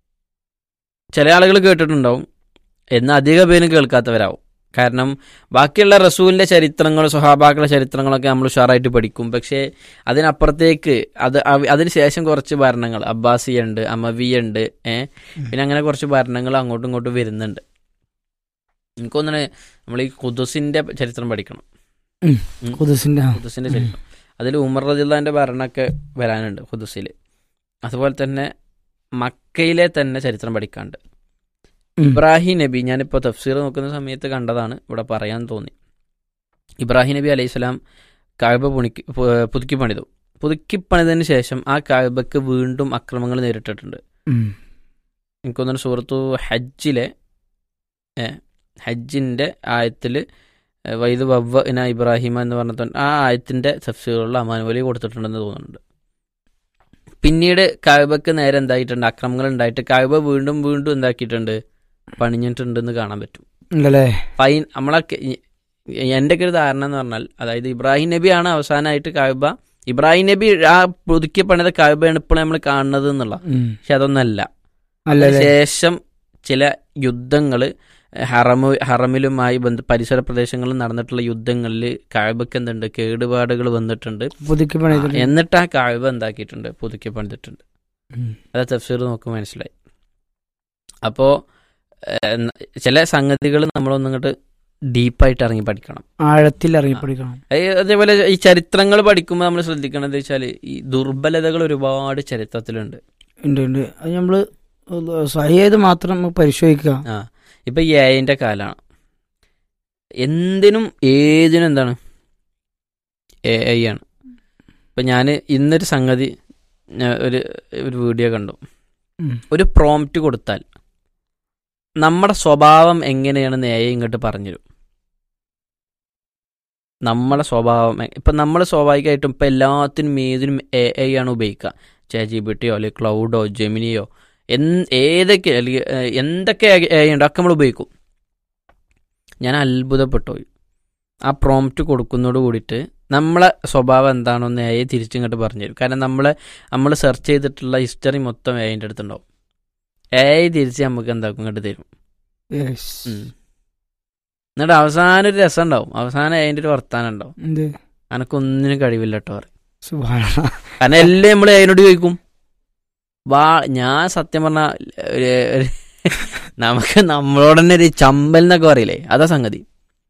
ചില ആളുകൾ കേട്ടിട്ടുണ്ടാവും എന്ന് അധിക പേരും കേൾക്കാത്തവരാവും കാരണം ബാക്കിയുള്ള റസൂലിന്റെ ചരിത്രങ്ങളും സ്വഹാബാക്കളുടെ ചരിത്രങ്ങളൊക്കെ നമ്മൾ ഉഷാറായിട്ട് പഠിക്കും പക്ഷേ അതിനപ്പുറത്തേക്ക് അത് അവ- അതിനുശേഷം കുറച്ച് ഭരണങ്ങൾ അബ്ബാസിയ ഉണ്ട് അമവിയ ഉണ്ട് ഏഹ് പിന്നെ അങ്ങനെ കുറച്ച് ഭരണങ്ങൾ അങ്ങോട്ടും ഇങ്ങോട്ടും വരുന്നുണ്ട് എനിക്കൊന്നാണ് നമ്മൾ ഈ കുദുസിന്റെ ചരിത്രം പഠിക്കണം ഉം. ഉം. കുതിസിന്റെ ആ. ഖുദുസിന്റെ ചരിത്രം അതിൽ ഉമർ റദിള്ളാന്റെ ഭരണമൊക്കെ വരാനുണ്ട് ഖുദുസിൽ അതുപോലെ തന്നെ മക്കയിലെ തന്നെ ചരിത്രം പഠിക്കാണ്ട് ഉം. ഇബ്രാഹിം നബി ഞാനിപ്പോൾ തഫ്സീർ നോക്കുന്ന സമയത്ത് കണ്ടതാണ് ഇവിടെ പറയാൻ തോന്നി ഇബ്രാഹിം നബി അലൈഹി സ്വലാം കാഴ്ബ പുണിക്ക് പു- പുതുക്കി പണിതു പുതുക്കി പണിതതിന് ശേഷം ആ കാഴ്ബക്ക് വീണ്ടും അക്രമങ്ങൾ നേരിട്ടിട്ടുണ്ട് ഉം. എനിക്ക് തോന്നുന്നു സുഹൃത്തു ഹജ്ജിലെ ഏ, ഹജ്ജിന്റെ ആയത്തിൽ വൈദ് വവ്വ ഇന ഇബ്രാഹിമ എന്ന് പറഞ്ഞ ആ ആയത്തിന്റെ തഫ്സീറുള്ള അമാനുവലി കൊടുത്തിട്ടുണ്ടെന്ന് തോന്നുന്നുണ്ട് പിന്നീട് കാഴ്ബക്ക് നേരെ എന്തായിട്ടുണ്ട് അക്രമങ്ങൾ ഉണ്ടായിട്ട് കാഴ്ബ വീണ്ടും വീണ്ടും എന്താക്കിയിട്ടുണ്ട് പണിഞ്ഞിട്ടുണ്ടെന്ന് കാണാൻ പറ്റും ഉണ്ടല്ലേ ഫൈൻ നമ്മളെ എൻ്റെ ഒക്കെ ഒരു ധാരണ എന്ന് പറഞ്ഞാൽ അതായത് ഇബ്രാഹിം നബിയാണ് അവസാനമായിട്ട് കാഴ്ബ ഇബ്രാഹിം നബി ആ പുതുക്കി പണിത കാഴ്ബയാണ് ഇപ്പോൾ നമ്മൾ കാണുന്നത് എന്നുള്ള ഉം. പക്ഷെ അതൊന്നല്ല അല്ലല്ലേ ശേഷം ചില യുദ്ധങ്ങൾ ഹറമു ഹറമിലുമായി ബന്ധ പരിസര പ്രദേശങ്ങളിൽ നടന്നിട്ടുള്ള യുദ്ധങ്ങളിൽ കാഴ്ബക്ക് എന്തുണ്ട് കേടുപാടുകൾ വന്നിട്ടുണ്ട് പുതുക്കി പണിതിട്ട് എന്നിട്ട് ആ കാഴ്ബ എന്താക്കിയിട്ടുണ്ട് പുതുക്കി പണിതിട്ടുണ്ട് ഉം. അത് തഫ്സീർ നോക്ക് മനസ്സിലായി അപ്പോൾ ചില സംഗതികൾ നമ്മളൊന്നും ഇങ്ങോട്ട് ഡീപ്പായിട്ട് ഇറങ്ങി പഠിക്കണം ആഴത്തിൽ ഇറങ്ങി പഠിക്കണം അത് അതേപോലെ ഈ ചരിത്രങ്ങൾ പഠിക്കുമ്പോൾ നമ്മൾ ശ്രദ്ധിക്കണത് വെച്ചാൽ ഈ ദുർബലതകൾ ഒരുപാട് ചരിത്രത്തിലുണ്ട് ഉണ്ട് ഉണ്ട് അത് നമ്മള് സഹിയത് മാത്രം നമുക്ക് പരിശോധിക്കുക ആ ഇപ്പൊ ഈ ഏതിന്റെ കാലാണ് എന്തിനും ഏതിനും എന്താണ് എ ഐ ആണ് ഇപ്പൊ ഞാൻ ഇന്നൊരു സംഗതി ഞാൻ ഒരു ഒരു വീഡിയോ കണ്ടു ഉം. ഒരു പ്രോംപ്റ്റ് കൊടുത്താൽ നമ്മുടെ സ്വഭാവം എങ്ങനെയാണെന്ന് എ ഐ ഇങ്ങോട്ട് പറഞ്ഞുതരും നമ്മുടെ സ്വഭാവം എ- ഇപ്പൊ നമ്മൾ സ്വാഭാവികമായിട്ടും ഇപ്പൊ എല്ലാത്തിനും ഏതിനും എ ഐ ആണ് ഉപയോഗിക്കുക ചേ ജി ബി ടിയോ അല്ലെങ്കിൽ ക്ലൗഡോ ജെമിനിയോ എന്ത് ഏതൊക്കെ അല്ലെങ്കിൽ ഏഹ്, എന്തൊക്കെ എ ഐ ഉണ്ടോ ഒക്കെ നമ്മൾ ഉപയോഗിക്കും ഞാൻ അത്ഭുതപ്പെട്ടു പോയി ആ പ്രോംപ്റ്റ് കൊടുക്കുന്നതോട് കൂടിയിട്ട് നമ്മളെ സ്വഭാവം എന്താണെന്ന് എ ഐ തിരിച്ചിങ്ങോട്ട് പറഞ്ഞു തരും കാരണം നമ്മളെ നമ്മൾ സെർച്ച് ചെയ്തിട്ടുള്ള ഹിസ്റ്ററി മൊത്തം എ ഐൻ്റെ അടുത്തുണ്ടാവും എ ഐ തിരിച്ച് നമുക്ക് എന്താക്കും ഇങ്ങോട്ട് തരും Yes. ഉം. എന്നിട്ട് അവസാനം ഒരു രസം ഉണ്ടാവും അവസാനം അതിൻ്റെ ഒരു വർത്താനം ഉണ്ടാവും എന്ത് എനക്കൊന്നിനും കഴിവില്ല കേട്ടോ പറയും സുഭാന കാരണം എല്ലാം നമ്മൾ അതിനോട് ചോദിക്കും വാ ഞാൻ സത്യം പറഞ്ഞ നമുക്ക് നമ്മളോട് തന്നെ ഒരു ചമ്പൽ എന്നൊക്കെ പറയില്ലേ അതാ സംഗതി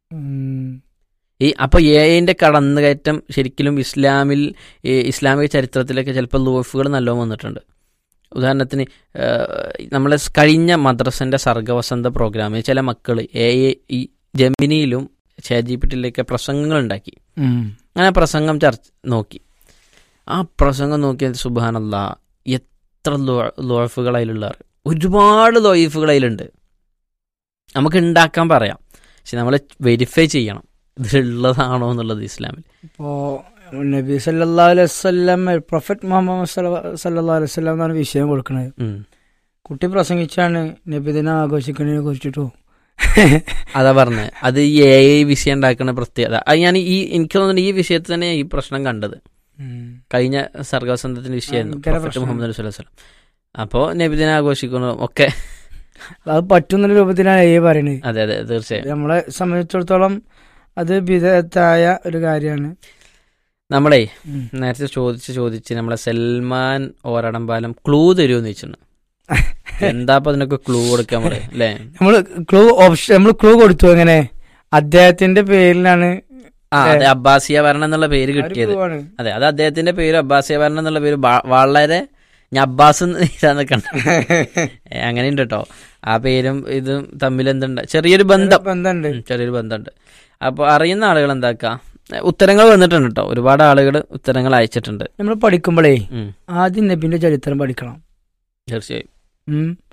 ഈ അപ്പൊ എന്റെ കടന്നുകയറ്റം ശരിക്കും ഇസ്ലാമിൽ ഈ ഇസ്ലാമിക ചരിത്രത്തിലൊക്കെ ചിലപ്പോൾ ലൂഫുകൾ നല്ലോണം വന്നിട്ടുണ്ട് ഉദാഹരണത്തിന് നമ്മളെ കഴിഞ്ഞ മദ്രസന്റെ സർഗവസന്ത പ്രോഗ്രാമിൽ ചില മക്കൾ എ ഈ ജമിനിയിലും ചാറ്റ് ജി പി ടിയിലേക്ക് പ്രസംഗങ്ങൾ ഉണ്ടാക്കി ഉം. അങ്ങനെ പ്രസംഗം ചർച്ച നോക്കി ആ പ്രസംഗം നോക്കിയ സുബാനല്ല എത്ര ലോഫുകൾ അതിലുള്ള ഒരുപാട് ലോയിഫുകൾ അതിലുണ്ട് നമുക്ക് ഉണ്ടാക്കാൻ പറയാം പക്ഷെ നമ്മൾ വെരിഫൈ ചെയ്യണം ഇതിലുള്ളതാണോ എന്നുള്ളത് ഇസ്ലാമിൽ ഇപ്പോ നബി സല്ലല്ലാഹു അലൈഹി വസല്ലം പ്രൊഫറ്റ് മുഹമ്മദ് സല്ലല്ലാഹു അലൈഹി വസല്ലം എന്നാണ് വിഷയം കൊടുക്കുന്നത് ഉം. കുട്ടി പ്രസംഗിച്ചാണ് നബിദിനം ആഘോഷിക്കുന്നതിനെ കുറിച്ചിട്ടോ അതാ പറഞ്ഞത് അത് ഈ എ ഐ വിഷയം ഉണ്ടാക്കുന്ന പ്രത്യേകത അത് ഞാൻ ഈ എനിക്ക് തോന്നുന്നു ഈ വിഷയത്തിൽ തന്നെ ഈ പ്രശ്നം കണ്ടത് കഴിഞ്ഞ സർഗവസന്തത്തിന്റെ വിഷയമായിരുന്നു ഭയങ്കര പ്രൊഫറ്റ് പ്രശ്നം. മുഹമ്മദ് അലൈഹി സ്വലം അപ്പോൾ നബിദിനം ആഘോഷിക്കുന്നു ഒക്കെ അത് പറ്റുന്ന രൂപത്തിലാണ് ഏ പറയുന്നത് അതെ അതെ തീർച്ചയായും നമ്മളെ സംബന്ധിച്ചിടത്തോളം അത് വിധേയത്തായ ഒരു കാര്യമാണ് നമ്മളെ നേരത്തെ ചോദിച്ച് ചോദിച്ച് നമ്മളെ സൽമാൻ ഓരടമ്പാലം ക്ലൂ തരുമെന്ന് ചോദിച്ചിട്ടുണ്ട് എന്താ അപ്പൊ അതിനൊക്കെ ക്ലൂ കൊടുക്കാൻ പറയും അല്ലേ നമ്മൾ ക്ലൂ ഓപ്ഷൻ നമ്മൾ ക്ലൂ കൊടുത്തു എങ്ങനെ അദ്ദേഹത്തിന്റെ പേരിലാണ് ആ അതെ അബ്ബാസിയ ഭരണം എന്നുള്ള പേര് ആ ഒരു കിട്ടിയത് clue ആണ്. അതെ അത് അദ്ദേഹത്തിന്റെ പേര് അബ്ബാസിയ ഭരണം എന്നുള്ള പേര് ബ- വളരെ ഞാൻ അബ്ബാസ് ഇതാന്ന് കണ്ട അങ്ങനെയുണ്ട് കേട്ടോ ആ പേരും ഇതും തമ്മിൽ എന്തുണ്ട് ചെറിയൊരു ബന്ധം ബന്ധമുണ്ട് ഉം, ചെറിയൊരു ബന്ധമുണ്ട് അപ്പോൾ അറിയുന്ന ആളുകൾ എന്താക്കാ ഉത്തരങ്ങൾ വന്നിട്ടുണ്ട് കേട്ടോ ഒരുപാട് ആളുകൾ ഉത്തരങ്ങൾ അയച്ചിട്ടുണ്ട് നമ്മൾ പഠിക്കുമ്പോഴേ ഉം, ആദ്യം നബിന്റെ ചരിത്രം പഠിക്കണം തീർച്ചയായും ഉം.